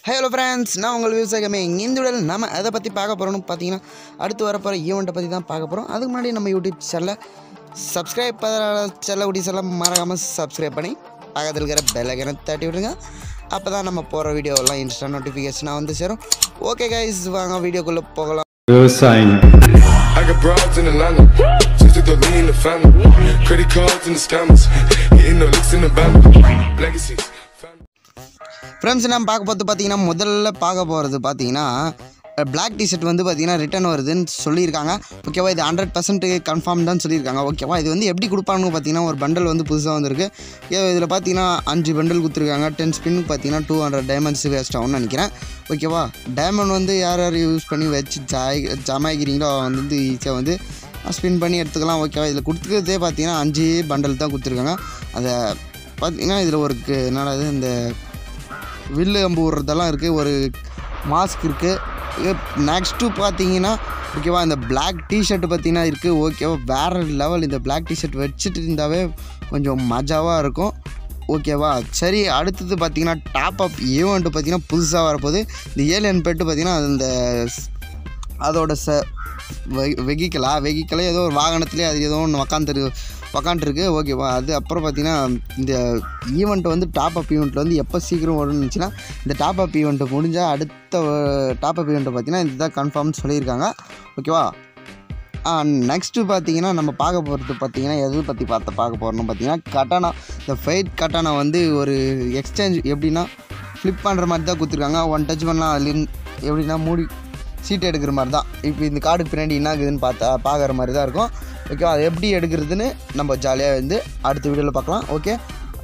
Hello friends நான் உங்கள் விவசாயமே இந்த உடல் நம்ம எதை பற்றி பார்க்க போகிறோம்னு பார்த்தீங்கன்னா அடுத்து வரப்போகிற ஈவெண்ட்டை பற்றி தான் பார்க்க போகிறோம் அதுக்கு முன்னாடி நம்ம யூடியூப் சேனலை சப்ஸ்கிரைப் செல்ல குடி செல்ல மறக்காமல் சப்ஸ்கிரைப் பண்ணி பக்கத்தில் இருக்கிற பெல்லைக்கனை தட்டி விடுங்க அப்போ தான் நம்ம போகிற வீடியோலாம் இன்ஸ்டா நோட்டிஃபிகேஷனாக வந்து சேரும் ஓகே கைஸ் வாங்க வீடியோக்குள்ளே போகலாம் விவசாயம் I got broads in Atlanta, just to throw me in the family. Credit cards and the scammers, hitting the licks in the band. Legacies. family. Friends நம்ம பார்க்க போகிறது பார்த்தீங்கன்னா முதல்ல பார்க்க போகிறது பார்த்தீங்கன்னா பிளாக் டிஷர்ட் வந்து பார்த்தீங்கன்னா ரிட்டர்ன் வருதுன்னு சொல்லியிருக்காங்க ஓகேவா இது ஹண்ட்ரட் பர்சன்ட் கன்ஃபார்ம் தான் சொல்லியிருக்காங்க ஓகேவா இது வந்து எப்படி கொடுப்பாங்கன்னு பார்த்தீங்கன்னா ஒரு பண்டல் வந்து புதுசாக வந்திருக்கு இதில் பார்த்தீங்கன்னா அஞ்சு பண்டல் கொடுத்துருக்காங்க டென் ஸ்பின்னுக்கு பார்த்தீங்கன்னா டூ ஹண்ட்ரட் டைமண்ட்ஸ் வேஸ்ட் ஆகும்னு நினைக்கிறேன் ஓகேவா டைமண்ட் வந்து யார் யார் யூஸ் பண்ணி வச்சு ஜாய் ஜமாய்க்கிறீங்களோ அவங்க வந்து ஈஸியாக வந்து ஸ்பின் பண்ணி எடுத்துக்கலாம் ஓகேவா இதில் கொடுத்துக்கிறதே பார்த்தீங்கன்னா அஞ்சு பண்டல் தான் கொடுத்துருக்காங்க அதை பார்த்தீங்கன்னா இதில் ஒரு கு- என்னடா இது இந்த வில்லு அம்பு விடுறதெல்லாம் இருக்குது ஒரு மாஸ்க் இருக்குது நெக்ஸ்ட்டு பார்த்தீங்கன்னா ஓகேவா இந்த Black டிஷர்ட் பார்த்தீங்கன்னா இருக்குது ஓகேவா வேறு லெவல் இந்த Black டிஷர்ட் வச்சுட்டு இருந்தாவே கொஞ்சம் மஜாவாக இருக்கும் ஓகேவா சரி அடுத்தது பார்த்தீங்கன்னா டாப் அப் ஈவெண்ட்டு பார்த்தீங்கன்னா புதுசாக வரப்போகுது இந்த ஏலியன் பெட்டு பார்த்தீங்கன்னா அந்த ஸ்- அதோட ச வெஹிக்கலா வெஹிக்கலே ஏதோ ஒரு வாகனத்துலேயே அது ஏதோ ஒன்று உக்காந்துரு உக்காண்ட்ருக்கு ஓகேவா அது அப்புறம் பார்த்தீங்கன்னா இந்த ஈவெண்ட் வந்து டாப் அப் ஈவெண்ட் வந்து எப்போ சீக்கிரம் வரும்னு இருந்துச்சுன்னா இந்த டாப் அப் ஈவெண்ட்டு முடிஞ்சால் அடுத்த டாப் அப் ஈவெண்ட்டை பார்த்தீங்கன்னா இதுதான் கன்ஃபார்ம்னு சொல்லியிருக்காங்க ஓகேவா நெக்ஸ்ட்டு பார்த்தீங்கன்னா நம்ம பார்க்க போகிறது பார்த்தீங்கன்னா எது பற்றி பார்த்து பார்க்க போகிறோம்னு பார்த்தீங்கன்னா கட்டானா இந்த ஃபைட் கட்டானா வந்து ஒரு எக்ஸ்சேஞ்ச் எப்படின்னா ஃப்ளிப் பண்ணுற மாதிரி தான் கொடுத்துருக்காங்க ஒன் டச் பண்ணலாம் அதுலேருந்து எப்படின்னா மூடி சீட் எடுக்கிற மாதிரி தான் இப்போ இந்த கார்டுக்கு பின்னாடி என்ன ஆகுதுன்னு பார்த்தா பார்க்குற மாதிரி தான் இருக்கும் ஓகே அது எப்படி எடுக்கிறதுன்னு நம்ம ஜாலியாக வந்து அடுத்த வீடியோவில் பார்க்கலாம் ஓகே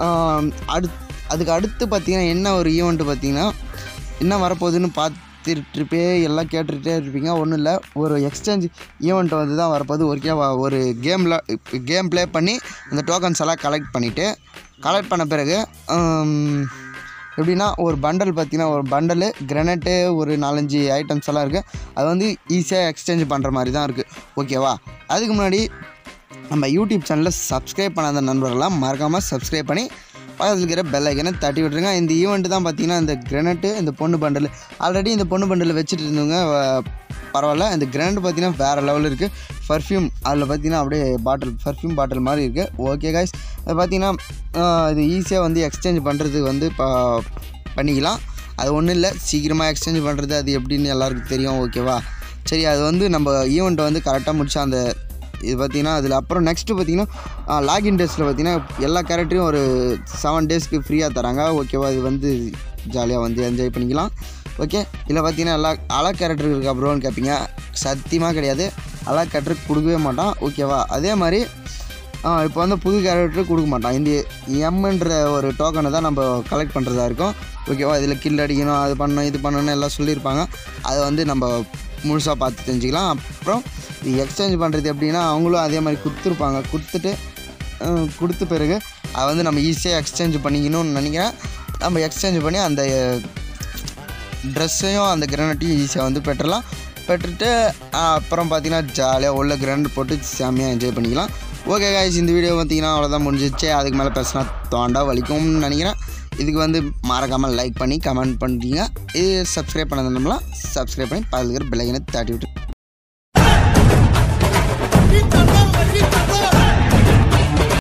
அடுத் அதுக்கு அடுத்து பார்த்தீங்கன்னா என்ன ஒரு ஈவெண்ட்டு பார்த்தீங்கன்னா என்ன வரப்போகுதுன்னு பார்த்துட்ருப்பே எல்லாம் கேட்டுகிட்டே இருப்பீங்க ஒன்றும் இல்லை ஒரு எக்ஸ்சேஞ்ச் ஈவெண்ட் வந்து தான் வரப்போகுது ஒருக்கே ஒரு கேமில் கேம் ப்ளே பண்ணி அந்த டோக்கன்ஸ் எல்லாம் கலெக்ட் பண்ணிவிட்டு கலெக்ட் பண்ண பிறகு ஆம், எப்படின்னா ஒரு பண்டல் பார்த்தீங்கன்னா ஒரு பண்டலு கிரனேட்டு ஒரு நாலஞ்சு ஐட்டம்ஸ் எல்லாம் இருக்குது அது வந்து ஈஸியாக எக்ஸ்சேஞ்ச் பண்ணுற மாதிரி தான் இருக்குது ஓகேவா அதுக்கு முன்னாடி நம்ம யூடியூப் சேனலில் சப்ஸ்கிரைப் பண்ணாத நண்பர்கள்லாம் மறக்காமல் சப்ஸ்கிரைப் பண்ணி பக்கத்தில் இருக்கிற பெல் ஐக்கனை தட்டி விட்டுருங்க இந்த ஈவெண்ட்டு தான் பார்த்தீங்கன்னா இந்த கிரனேட்டு இந்த பொண்ணு பண்டல் ஆல்ரெடி இந்த பொண்ணு பண்டல் வச்சுட்டு இருந்தவங்க அஹ், பரவாயில்ல இந்த கிரனேட் பார்த்தீங்கன்னா வேறு லெவலில் இருக்குது பர்ஃப்யூம் அதில் பார்த்தீங்கன்னா அப்படியே பாட்டில் பர்ஃப்யூம் பாட்டில் மாதிரி இருக்குது ஓகே காய்ஸ் அது பார்த்தீங்கன்னா அஹ், இது ஈஸியாக வந்து எக்ஸ்சேஞ்ச் பண்ணுறதுக்கு வந்து இப்போ பண்ணிக்கலாம் அது ஒன்றும் இல்லை சீக்கிரமாக எக்ஸ்சேஞ்ச் பண்ணுறது அது எப்படின்னு எல்லாருக்கும் தெரியும் ஓகேவா சரி அது வந்து நம்ம ஈவெண்ட்டை வந்து கரெக்டாக முடிச்சா அந்த இது பார்த்தீங்கன்னா அதில் அப்புறம் நெக்ஸ்ட்டு பார்த்தீங்கன்னா லாகின் டேஸில் பார்த்தீங்கன்னா எல்லா கேரக்டரையும் ஒரு செவன் டேஸ்க்கு ஃப்ரீயாக தராங்க ஓகேவா இது வந்து ஜாலியாக வந்து என்ஜாய் பண்ணிக்கலாம் ஓகே இதில் பார்த்தீங்கன்னா எல்லா அழா கேரக்டர் இருக்கா ப்ரோன்னு கேட்பீங்க சத்தியமாக கிடையாது அழா கேரக்டர் கொடுக்கவே மாட்டான் ஓகேவா அதே மாதிரி இப்போ வந்து புது கேரக்டர் கொடுக்க மாட்டான் இந்த எம்ன்ற ஒரு டோக்கனை தான் நம்ம கலெக்ட் பண்ணுறதா இருக்கும் ஓகேவா இதில் கில் அடிக்கணும் அது பண்ணணும் இது பண்ணணும் எல்லாம் சொல்லியிருப்பாங்க அதை வந்து நம்ம முழுசாக பார்த்து தெரிஞ்சுக்கலாம் அப்புறம் இது எக்ஸ்சேஞ்ச் பண்ணுறது எப்படின்னா அவங்களும் அதே மாதிரி கொடுத்துருப்பாங்க கொடுத்துட்டு அஹ், கொடுத்த பிறகு அதை வந்து நம்ம ஈஸியாக எக்ஸ்சேஞ்ச் பண்ணிக்கணும்னு நினைக்கிறேன் நம்ம எக்ஸ்சேஞ்ச் பண்ணி அந்த ட்ரெஸ்ஸையும் அந்த கிரானைட்டையும் ஈஸியாக வந்து பெற்றலாம் பெற்றுட்டு அஹ், அப்புறம் பார்த்தீங்கன்னா ஜாலியாக உள்ள கிரானைட் போட்டு செம்மையாக என்ஜாய் பண்ணிக்கலாம் ஓகே காய்ஸ் இந்த வீடியோ பார்த்தீங்கன்னா அவ்வளோதான் முடிஞ்சிச்சு அதுக்கு மேலே பேசினா தோண்டா வலிக்கும்னு நினைக்கிறேன் இதுக்கு வந்து மறக்காமல் லைக் பண்ணி கமெண்ட் பண்ணுறீங்க இது சப்ஸ்கிரைப் பண்ணது நம்மளாம் சப்ஸ்கிரைப் பண்ணி பக்கத்துல இருக்கிற பிள்ளைங்கனை தட்டி விட்டு It's a